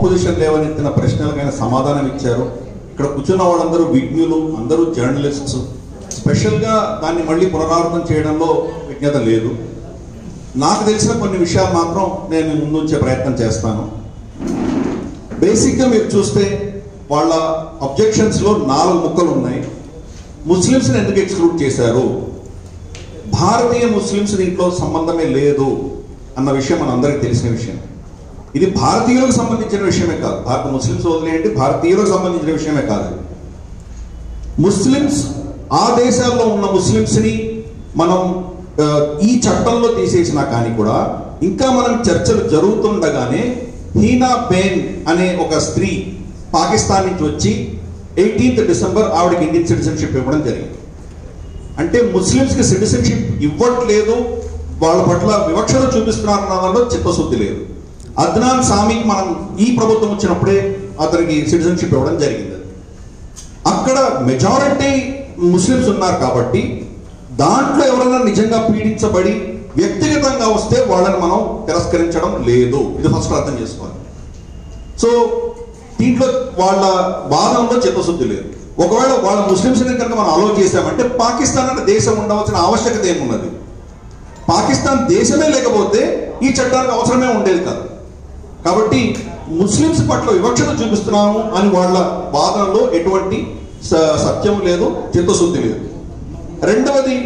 Opposition లేవనెత్తిన ప్రశ్నలకు ఆయన సమాధానం ఇచ్చారు ఇక్కడ కూర్చున్న వాళ్ళందరూ విజ్ఞులు అందరూ జర్నలిస్ట్స్ స్పెషల్గా దాన్ని మళ్ళీ పునరావృతం చేయడంలో విజ్ఞత లేదు నాకు తెలిసిన కొన్ని విషయాలు మాత్రం నేను మీ ముందు ఉంచే ప్రయత్నం చేస్తాను బేసిక్గా మీరు చూస్తే వాళ్ళ అబ్జెక్షన్స్లో నాలుగు ముక్కలు ఉన్నాయి ముస్లిమ్స్ని ఎందుకు ఎక్స్క్లూడ్ చేశారు భారతీయ ముస్లిమ్స్ దీంట్లో సంబంధమే లేదు అన్న విషయం మనందరికీ తెలిసిన విషయం ఇది భారతీయులకు సంబంధించిన విషయమే కాదు భారత ముస్లిమ్స్ వదిలేయండి భారతీయులకు సంబంధించిన విషయమే కాదు ఇది. ముస్లిమ్స్ ఆ దేశాల్లో ఉన్న ముస్లిమ్స్ని మనం ఆ, ఈ చట్టంలో తీసేసినా కానీ కూడా ఇంకా మనం చర్చలు జరుగుతుండగానే హీనా బేన్ అనే ఒక స్త్రీ పాకిస్తాన్ నుంచి వచ్చి ఎయిటీన్త్ డిసెంబర్ ఆవిడకి ఇండియన్ సిటిజన్షిప్ ఇవ్వడం జరిగింది అంటే ముస్లిమ్స్కి సిటిజన్షిప్ ఇవ్వట్లేదు వాళ్ళ పట్ల వివక్షత చూపిస్తున్నారు దానిలో చిత్తశుద్ధి లేదు అద్నాన్ సామికి మనం ఈ ప్రభుత్వం వచ్చినప్పుడే అతనికి సిటిజన్షిప్ ఇవ్వడం జరిగింది అక్కడ మెజారిటీ ముస్లిమ్స్ ఉన్నారు కాబట్టి దాంట్లో ఎవరైనా నిజంగా పీడించబడి వ్యక్తిగతంగా వస్తే వాళ్ళని మనం తిరస్కరించడం లేదు ఇది ఫస్ట్ అర్థం చేసుకోవాలి సో దీంట్లో వాళ్ళ వాదనలో చిత్తశుద్ధి లేదు ఒకవేళ వాళ్ళ ముస్లిమ్స్ని కనుక మనం అలో చేసామంటే పాకిస్తాన్ అనే దేశం ఉండవలసిన ఆవశ్యకత ఏమున్నది పాకిస్తాన్ దేశమే లేకపోతే ఈ చట్టానికి అవసరమే ఉండేది కాదు కాబట్టి ముస్లిమ్స్ పట్ల వివక్షత చూపిస్తున్నాము అని వాళ్ళ వాదనలో ఎటువంటి స- సత్యం లేదు చిత్తశుద్ధి లేదు రెండవది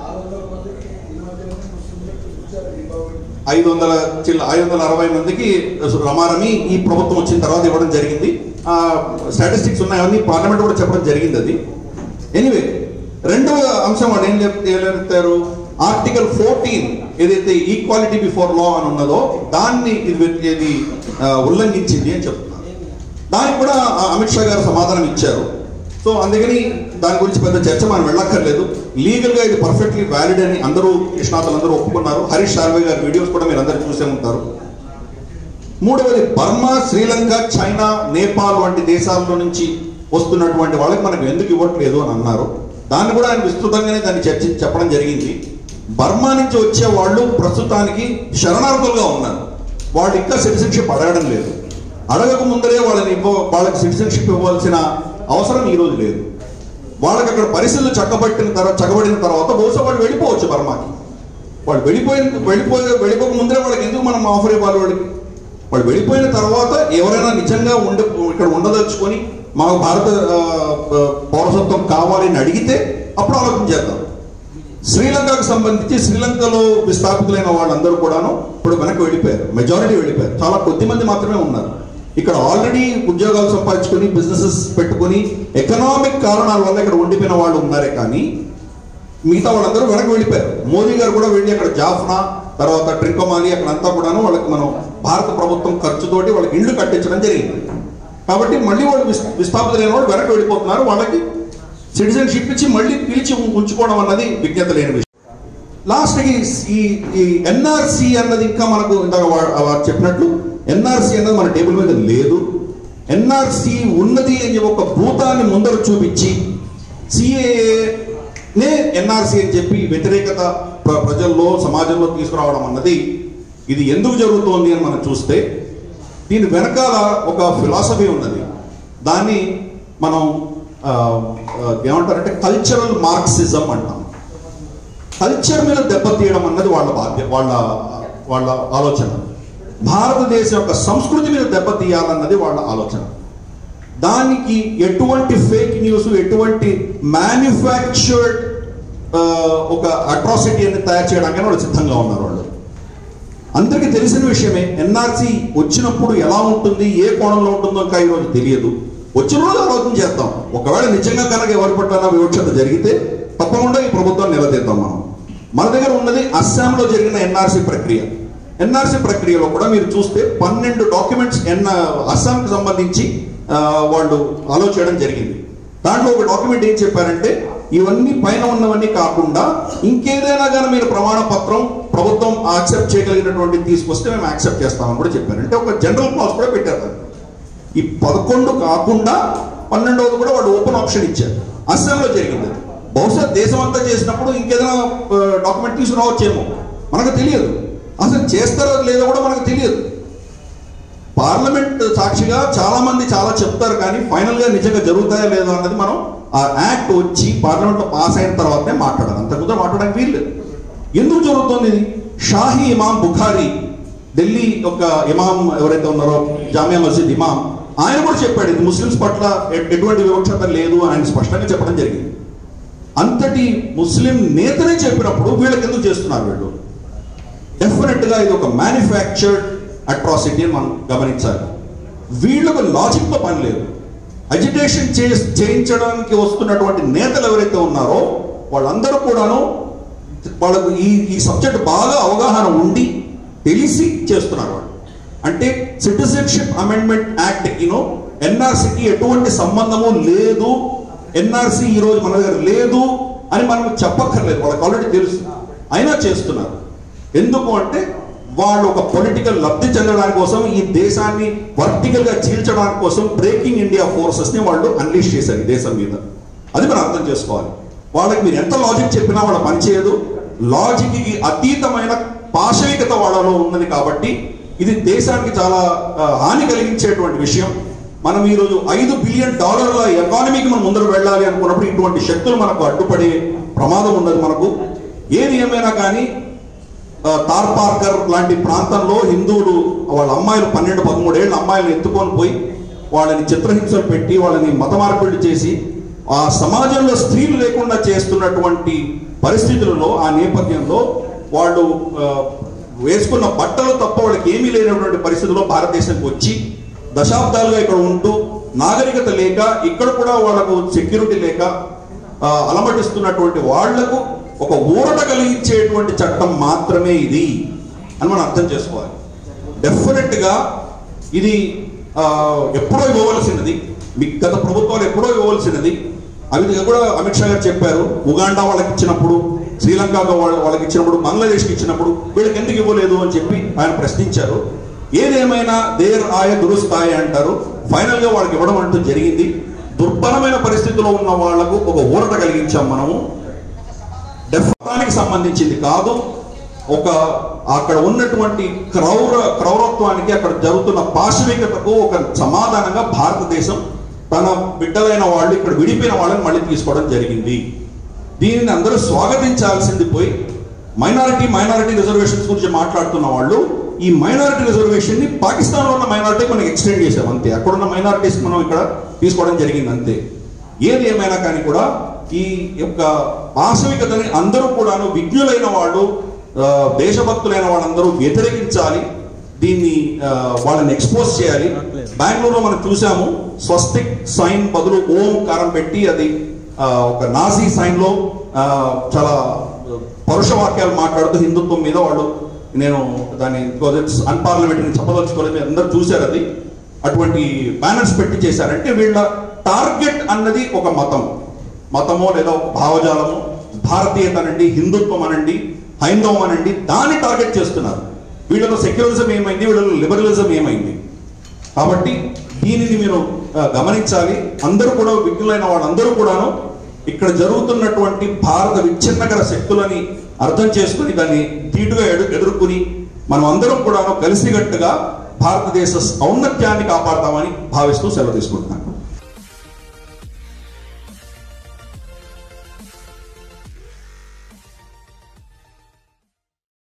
ఐదు వందల చిల్ల ఐదు వందల అరవై మందికి రమారమి ఈ ప్రభుత్వం వచ్చిన తర్వాత ఇవ్వడం జరిగింది ఆ స్టాటిస్టిక్స్ ఉన్నాయి అవన్నీ పార్లమెంట్ కూడా చెప్పడం జరిగింది అది ఎనీవే రెండవ అంశం వాళ్ళు ఏం చెప్ ఏం చెప్తారు ఆర్టికల్ ఫోర్టీన్ ఏదైతే ఈక్వాలిటీ బిఫోర్ లా అని ఉన్నదో దాన్ని ఇది ఇది ఆ, ఉల్లంఘించింది అని చెప్తున్నారు దానికి కూడా ఆ అమిత్ షా గారు సమాధానం ఇచ్చారు సో అందుకని దాని గురించి పెద్ద చర్చ మనం వెళ్ళక్కర్లేదు లీగల్ గా ఇది పర్ఫెక్ట్లీ వ్యాలిడ్ అని అందరూ నిష్ణాతులు అందరూ ఒప్పుకున్నారు హరీష్ సాల్వే గారి వీడియోస్ కూడా మీరు అందరూ చూసే ఉంటారు మూడవది బర్మా శ్రీలంక చైనా నేపాల్ వంటి దేశాల్లో నుంచి వస్తున్నటువంటి వాళ్ళకి మనకు ఎందుకు ఇవ్వట్లేదు అని అన్నారు దాన్ని కూడా ఆయన విస్తృతంగానే దాన్ని చర్చి చెప్పడం జరిగింది బర్మా నుంచి వచ్చే వాళ్ళు ప్రస్తుతానికి శరణార్థులుగా ఉన్నారు వాళ్ళు ఇంకా సిటిజన్షిప్ అడగడం లేదు అడగక ముందరే వాళ్ళని ఇవ్వ వాళ్ళకి సిటిజన్షిప్ ఇవ్వాల్సిన అవసరం ఈ రోజు లేదు వాళ్ళకి అక్కడ పరిస్థితులు చక్కబట్టిన తర్వాత చక్కబడిన తర్వాత బహుశా వాళ్ళు వెళ్ళిపోవచ్చు బర్మాకి వాళ్ళు వెళ్ళిపోయిన వెళ్ళిపోయి వెళ్ళిపోక ముందరే వాళ్ళకి ఎందుకు మనం ఆఫర్ ఇవ్వాలి వాళ్ళకి వాళ్ళు వెళ్ళిపోయిన తర్వాత ఎవరైనా నిజంగా ఉండ ఇక్కడ ఉండదలుచుకొని మాకు భారత ఆ, ఆ, పౌరసత్వం కావాలి అని అడిగితే అప్పుడు ఆలోచన చేద్దాం శ్రీలంకకు సంబంధించి శ్రీలంకలో విస్థాపితులైన వాళ్ళందరూ కూడాను ఇప్పుడు వెనక్కి వెళ్ళిపోయారు మెజారిటీ వెళ్ళిపోయారు చాలా కొద్ది మంది మాత్రమే ఉన్నారు ఇక్కడ ఆల్రెడీ ఉద్యోగాలు సంపాదించుకొని బిజినెసెస్ పెట్టుకొని ఎకనామిక్ కారణాల వల్ల ఇక్కడ ఉండిపోయిన వాళ్ళు ఉన్నారే కానీ మిగతా వాళ్ళందరూ వెనక్కి వెళ్ళిపోయారు మోదీ గారు కూడా వెళ్ళి అక్కడ జాఫ్నా తర్వాత ట్రింకోమాలి అక్కడ అంతా కూడాను వాళ్ళకి మనం భారత ప్రభుత్వం ఖర్చుతోటి వాళ్ళకి ఇళ్ళు కట్టించడం జరిగింది కాబట్టి మళ్ళీ వాళ్ళు విస్- విస్థాపితులైన వాళ్ళు వెనక్కి వెళ్ళిపోతున్నారు వాళ్ళకి సిటిజన్షిప్ ఇచ్చి మళ్ళీ పిలిచి ఉం- ఉంచుకోవడం అన్నది విజ్ఞత లేని విషయం లాస్ట్కి ఈ ఈ ఎన్ఆర్సి అన్నది ఇంకా మనకు ఇందాక వా- వారు చెప్పినట్లు ఎన్ఆర్సి అన్నది మన టేబుల్ మీద లేదు ఎన్ఆర్సి ఉన్నది అని ఒక భూతాన్ని ముందర చూపించి సిఏఏ నే ఎన్ఆర్సి అని చెప్పి వ్యతిరేకత ప్ర- ప్రజల్లో సమాజంలో తీసుకురావడం అన్నది ఇది ఎందుకు జరుగుతోంది అని మనం చూస్తే దీని వెనకాల ఒక ఫిలాసఫీ ఉన్నది దాన్ని మనం ఆ, ఆ, ఏమంటారంటే కల్చరల్ మార్క్సిజం అంటాం కల్చర్ మీద దెబ్బతీయడం అన్నది వాళ్ళ బాధ్య వాళ్ళ వాళ్ళ ఆలోచన భారతదేశం యొక్క సంస్కృతి మీద దెబ్బతీయాలన్నది వాళ్ళ ఆలోచన దానికి ఎటువంటి ఫేక్ న్యూస్ ఎటువంటి మ్యానుఫ్యాక్చర్డ్ ఒక అట్రాసిటీ అని తయారు చేయడానికి వాళ్ళు సిద్ధంగా ఉన్నారు వాళ్ళు అందరికీ తెలిసిన విషయమే ఎన్ఆర్సి వచ్చినప్పుడు ఎలా ఉంటుంది ఏ కోణంలో ఉంటుందో ఇంకా ఈరోజు తెలియదు వచ్చిన రోజు ఆలోచన చేద్దాం ఒకవేళ నిజంగా కనుక ఎవరి పట్ల వివక్షత జరిగితే తప్పకుండా ఈ ప్రభుత్వాన్ని నిలదీద్దాం మనం మన దగ్గర ఉన్నది అస్సాంలో జరిగిన ఎన్ఆర్సి ప్రక్రియ ఎన్ఆర్సి ప్రక్రియలో కూడా మీరు చూస్తే పన్నెండు డాక్యుమెంట్స్ ఎన్ అస్సాంకి సంబంధించి ఆ, వాళ్ళు అలో చేయడం జరిగింది దాంట్లో ఒక డాక్యుమెంట్ ఏం చెప్పారంటే ఇవన్నీ పైన ఉన్నవన్నీ కాకుండా ఇంకేదైనా కానీ మీరు ప్రమాణ పత్రం ప్రభుత్వం యాక్సెప్ట్ చేయగలిగినటువంటి తీసుకొస్తే మేము యాక్సెప్ట్ చేస్తామని కూడా చెప్పారు అంటే ఒక జనరల్ క్లాస్ కూడా పెట్టారు దాన్ని. ఈ పదకొండు కాకుండా పన్నెండవది కూడా వాళ్ళు ఓపెన్ ఆప్షన్ ఇచ్చారు అస్సాంలో జరిగింది అది. బహుశా దేశం అంతా చేసినప్పుడు ఇంకేదైనా డాక్యుమెంట్ తీసుకురావచ్చేమో మనకు తెలియదు అసలు చేస్తారో లేదో కూడా మనకు తెలియదు పార్లమెంట్ సాక్షిగా చాలా మంది చాలా చెప్తారు కానీ ఫైనల్ గా నిజంగా జరుగుతాయా లేదా అన్నది మనం ఆ యాక్ట్ వచ్చి పార్లమెంట్ లో పాస్ అయిన తర్వాతనే మాట్లాడాలి అంతకుముందు మాట్లాడడానికి వీలు ఎందుకు జరుగుతుంది ఇది షాహీ ఇమాం బుఖారీ ఢిల్లీ ఒక ఇమాం ఎవరైతే ఉన్నారో జామియా మస్జిద్ ఇమాం ఆయన కూడా చెప్పాడు ఇది ముస్లిమ్స్ పట్ల ఎ- ఎటువంటి వివక్షత లేదు అని ఆయన స్పష్టంగా చెప్పడం జరిగింది అంతటి ముస్లిం నేతనే చెప్పినప్పుడు వీళ్ళకి ఎందుకు చేస్తున్నారు వీళ్ళు డెఫినెట్ గా ఇది ఒక మ్యానుఫ్యాక్చర్డ్ అట్రాసిటీ అని మనం గమనించాలి వీళ్ళకు లాజిక్ తో పని లేదు అజిటేషన్ చే చేయించడానికి వస్తున్నటువంటి నేతలు ఎవరైతే ఉన్నారో వాళ్ళందరూ కూడాను వాళ్ళకు ఈ ఈ సబ్జెక్ట్ బాగా అవగాహన ఉండి తెలిసి చేస్తున్నారు వాళ్ళు అంటే సిటిజన్షిప్ అమెండ్మెంట్ యాక్ట్ కిను ఎన్ఆర్సీకి ఎటువంటి సంబంధము లేదు ఎన్ఆర్సీ ఈ రోజు మన దగ్గర లేదు అని మనం చెప్పక్కర్లేదు వాళ్ళకి ఆల్రెడీ తెలుసు అయినా చేస్తున్నారు ఎందుకు అంటే వాళ్ళు ఒక పొలిటికల్ లబ్ధి చెందడానికి కోసం ఈ దేశాన్ని వర్టికల్ గా చీల్చడానికి కోసం బ్రేకింగ్ ఇండియా ఫోర్సెస్ ని వాళ్ళు అన్లీష్ చేశారు ఈ దేశం మీద అది మనం అర్థం చేసుకోవాలి వాళ్ళకి మీరు ఎంత లాజిక్ చెప్పినా వాళ్ళ పనిచేయదు లాజిక్ కి అతీతమైన పాశవికత వాళ్ళలో ఉన్నది కాబట్టి ఇది దేశానికి చాలా ఆ, హాని కలిగించేటువంటి విషయం మనం ఈరోజు ఐదు బిలియన్ డాలర్ల ఎకానమీకి మనం ముందర వెళ్ళాలి అనుకున్నప్పుడు ఇటువంటి శక్తులు మనకు అడ్డుపడే ప్రమాదం ఉన్నది మనకు ఏది ఏమైనా కానీ ఆ, తార్ పార్కర్ లాంటి ప్రాంతంలో హిందువులు వాళ్ళ అమ్మాయిలు పన్నెండు పదమూడేళ్ళ అమ్మాయిలను ఎత్తుకొని పోయి వాళ్ళని చిత్రహింసలు పెట్టి వాళ్ళని మత మార్పిడి చేసి ఆ సమాజంలో స్త్రీలు లేకుండా చేస్తున్నటువంటి పరిస్థితులలో ఆ నేపథ్యంలో వాళ్ళు ఆ, వేసుకున్న బట్టలు తప్ప వాళ్ళకి ఏమీ లేనటువంటి పరిస్థితుల్లో భారతదేశానికి వచ్చి దశాబ్దాలుగా ఇక్కడ ఉంటూ నాగరికత లేక ఇక్కడ కూడా వాళ్ళకు సెక్యూరిటీ లేక ఆ, అలమటిస్తున్నటువంటి వాళ్లకు ఒక ఊరట కలిగించేటువంటి చట్టం మాత్రమే ఇది అని మనం అర్థం చేసుకోవాలి డెఫినెట్ గా ఇది ఆ, ఎప్పుడో ఇవ్వవలసినది మీ గత ప్రభుత్వాలు ఎప్పుడో ఇవ్వవలసినది అవి కూడా అమిత్ షా గారు చెప్పారు ఉగాండా వాళ్ళకి ఇచ్చినప్పుడు శ్రీలంక వాళ్ళ- వాళ్ళకి ఇచ్చినప్పుడు బంగ్లాదేశ్కి ఇచ్చినప్పుడు వీళ్ళకి ఎందుకు ఇవ్వలేదు అని చెప్పి ఆయన ప్రశ్నించారు ఏదేమైనా దేర్ ఆయ దురుస్తాయ అంటారు ఫైనల్ గా వాళ్ళకి ఇవ్వడం అంటూ జరిగింది దుర్భరమైన పరిస్థితిలో ఉన్న వాళ్లకు ఒక ఊరట కలిగించాం మనము డెఫానికి సంబంధించింది కాదు ఒక అక్కడ ఉన్నటువంటి క్రౌర క్రౌరత్వానికి అక్కడ జరుగుతున్న పాశవికతకు ఒక సమాధానంగా భారతదేశం తన బిడ్డలైన వాళ్ళు ఇక్కడ విడిపోయిన వాళ్ళని మళ్ళీ తీసుకోవడం జరిగింది దీనిని అందరూ స్వాగతించాల్సింది పోయి మైనారిటీ మైనారిటీ రిజర్వేషన్స్ గురించి మాట్లాడుతున్న వాళ్ళు ఈ మైనారిటీ రిజర్వేషన్ ని పాకిస్తాన్ లో ఉన్న మైనారిటీ మనకి ఎక్స్టెండ్ చేసాం అంతే అక్కడ ఉన్న మైనారిటీస్ మనం ఇక్కడ తీసుకోవడం జరిగింది అంతే ఏది ఏమైనా కానీ కూడా ఈ యొక్క వాస్తవికతని అందరూ కూడాను విజ్ఞులైన వాళ్ళు ఆ, దేశభక్తులైన వాళ్ళందరూ వ్యతిరేకించాలి దీన్ని ఆ, వాళ్ళని ఎక్స్పోజ్ చేయాలి బెంగళూరులో మనం చూసాము స్వస్తిక్ సైన్ బదులు ఓం కారం పెట్టి అది ఆ, ఒక నాజీ సైన్ లో ఆ, చాలా పరుష వాక్యాలు మాట్లాడుతూ హిందుత్వం మీద వాళ్ళు నేను దాన్ని అన్పార్లమెంటరీ చెప్పదలుచుకోలేదు మీరు అందరూ చూశారు అది అటువంటి బ్యానర్స్ పెట్టి చేశారంటే వీళ్ళ టార్గెట్ అన్నది ఒక మతం మతమో లేదా ఒక భావజాలము భారతీయత అనండి హిందుత్వం అనండి హైందవం అనండి దాన్ని టార్గెట్ చేస్తున్నారు వీళ్ళలో సెక్యులరిజం ఏమైంది వీళ్ళలో లిబరలిజం ఏమైంది కాబట్టి దీనిని మీరు ఆ, గమనించాలి అందరూ కూడా విజ్ఞులైన వాళ్ళందరూ కూడాను ఇక్కడ జరుగుతున్నటువంటి భారత విచ్ఛిన్నకర శక్తులని అర్థం చేసుకుని దాన్ని ధీటుగా ఎడు ఎదుర్కొని మనం అందరం కూడాను కలిసికట్టుగా భారతదేశ ఔన్నత్యాన్ని కాపాడతామని భావిస్తూ సెలవు తీసుకుంటున్నాను